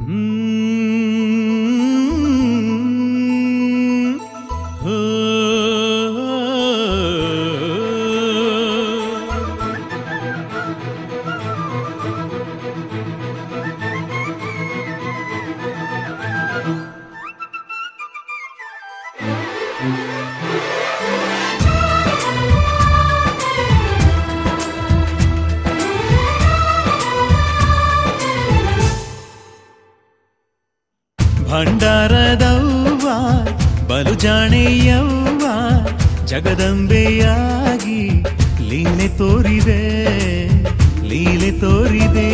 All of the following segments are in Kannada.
ಹ್ಮ್. ಹೋ. ಭಂಡಾರದವ್ವ ಬಲು ಜಾಣೆಯವ್ವ ಜಗದಂಬೆಯಾಗಿ ಲೀಲೆ ತೋರಿದೆ ಲೀಲೆ ತೋರಿದೆ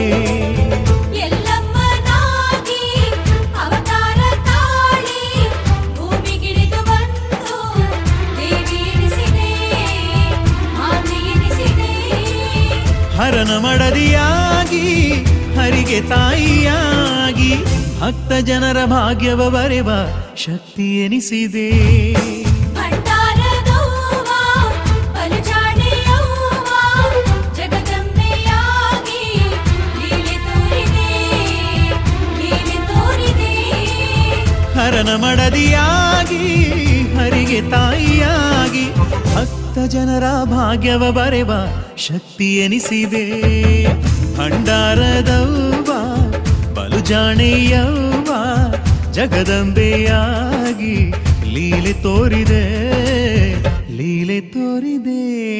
ಎಲ್ಲಮ್ಮನಾಗಿ ಅವತಾರ ತಾಳಿ ಭೂಮಿಗಿಳಿದು ಬಂದು ದೇವಿ ಎನಿಸಿದೆ ಮಾತೆ ಎನಿಸಿದೆ ಹರನ ಮಡದಿಯಾಗಿ ಹರಿಗೆ ತಾಯಿಯಾಗಿ ಭಕ್ತ ಜನರ ಭಾಗ್ಯವ ಬರೆವ ಶಕ್ತಿ ಎನಿಸಿದೆ ಭಂಡಾರದವ್ವ ಬಲುಜಾಡೆಯವ್ವ ಜಗದಂಬೆಯಾಗಿ ಲೀಲೆ ತೋರಿದೆ ಲೀಲೆ ತೋರಿದೆ ಹರನ ಮಡದಿಯಾಗಿ ಹರಿಗೆ ತಾಯಿಯಾಗಿ ಭಕ್ತ ಜನರ ಭಾಗ್ಯವ ಬರೆವ ಶಕ್ತಿ ಎನಿಸಿದೆ ಭಂಡಾರದವ್ವ ಬಲು ಜಾಣೆಯವ್ವ ಜಗದಂಬೆಯಾಗಿ ಲೀಲೆ ತೋರಿದೆ ಲೀಲೆ ತೋರಿದೆ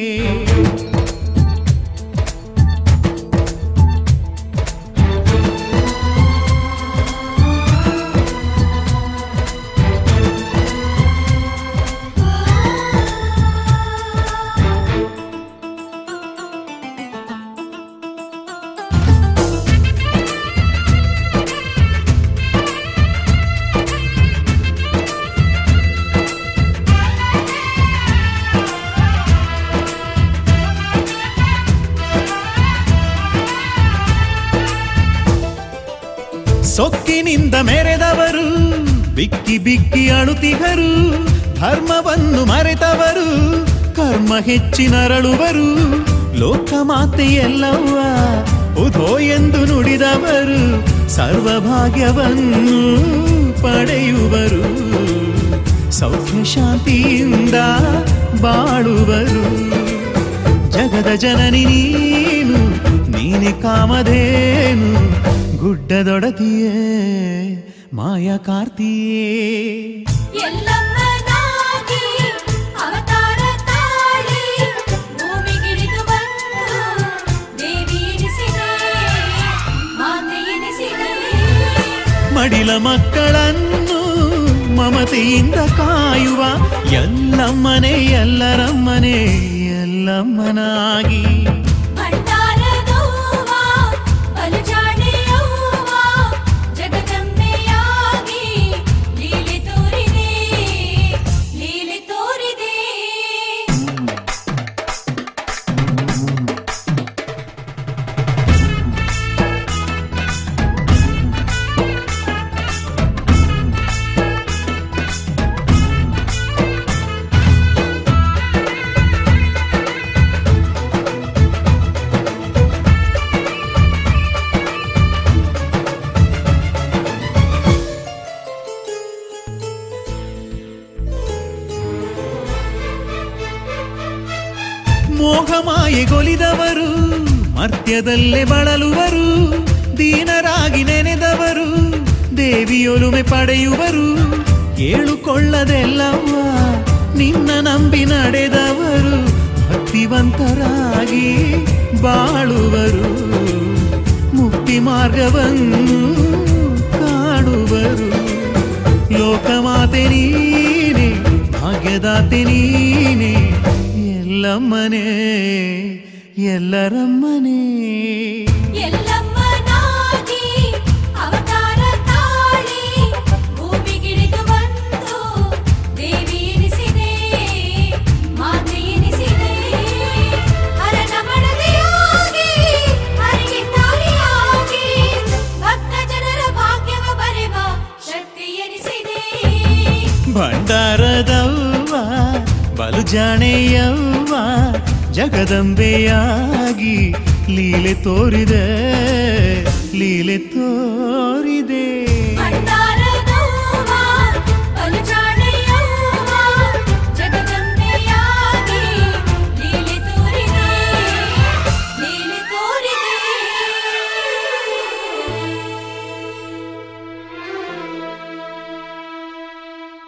ಸೊಕ್ಕಿನಿಂದ ಮೆರೆದವರು ಬಿಕ್ಕಿ ಬಿಕ್ಕಿ ಅಳುತಿಗರು ಧರ್ಮವನ್ನು ಮರೆತವರು ಕರ್ಮ ಹೆಚ್ಚಿನರಳುವರು ಲೋಕಮಾತೆಯೆಲ್ಲವ್ವ ಉಧೋ ಎಂದು ನುಡಿದವರು ಸರ್ವಭಾಗ್ಯವನ್ನು ಪಡೆಯುವರು ಸೌಖ್ಯ ಶಾಂತಿಯಿಂದ ಬಾಳುವರು ಜಗದ ಜನನಿ ನೀನು ನೀನೆ ಕಾಮಧೇನು ಗುಡ್ಡದೊಡತಿಯೇ ಮಾಯ ಕಾರ್ತಿಯೇ ಎಲ್ಲಮ್ಮನಾಗಿ ಅವತಾರ ತಾಳಿ ಭೂಮಿಗಿಳಿದು ಬಂದು ದೇವಿ ಎನಿಸಿದೆ ಮಾತೆ ಎನಿಸಿದೆ ಮಡಿಲ ಮಕ್ಕಳನ್ನು ಮಮತೆಯಿಂದ ಕಾಯುವ ಎಲ್ಲಮ್ಮನೆ ಎಲ್ಲರಮ್ಮನೆ ಎಲ್ಲಮ್ಮನಾಗಿ ಭಂಡಾರದವ್ವ ಬಲುಜಾಡೆಯವ್ವ ಜಗದಂಬೆಯಾಗಿ ಲೀಲೆ ತೋರಿದೆ ಲೀಲೆ ತೋರಿದೆ ಮೋಹಮಾಯೆಗೊಲಿದವರು ಮರ್ತ್ಯದಲ್ಲೇ ಬಳಲುವರು ದೀನರಾಗಿ ನೆನೆದವರು ದೇವಿಯೊಲುಮೆ ಪಡೆಯುವರು ಕೇಳುಕೊಳ್ಳದೆಲ್ಲವ್ವ ನಿನ್ನ ನಂಬಿ ನಡೆದವರು ಭಕ್ತಿವಂತರಾಗಿ ಬಾಳುವರು ಮುಕ್ತಿ ಮಾರ್ಗವನ್ನು ಕಾಣುವರು ಲೋಕಮಾತೆ ನೀನೆ ಭಾಗ್ಯದಾತೆ ನೀನೆ ಎಲ್ಲಮ್ಮನೆ ಎಲ್ಲರಮ್ಮನೆ ಎಲ್ಲಮ್ಮನಾಗಿ ಅವತಾರ ತಾಳಿ ಭೂಮಿಗಿಳಿದು ಬಂದು ದೇವಿ ಎನಿಸಿದೆ ಮಾತೆ ಎನಿಸಿದೆ ಹರನ ಮಡದಿಯಾಗಿ ಹರಿಗೆ ತಾಯಿಯಾಗಿ ಭಕ್ತ ಜನರ ಭಾಗ್ಯವ ಬರೆವ ಶಕ್ತಿ ಎನಿಸಿದೆ ಭಂಡಾರದವ್ವ ಬಲು ಜಾಣೆಯವ್ವ ಜಗದಂಬೆಯಾಗಿ ಲೀಲೆ ತೋರಿದೆ ಲೀಲೆ ತೋರಿದೆ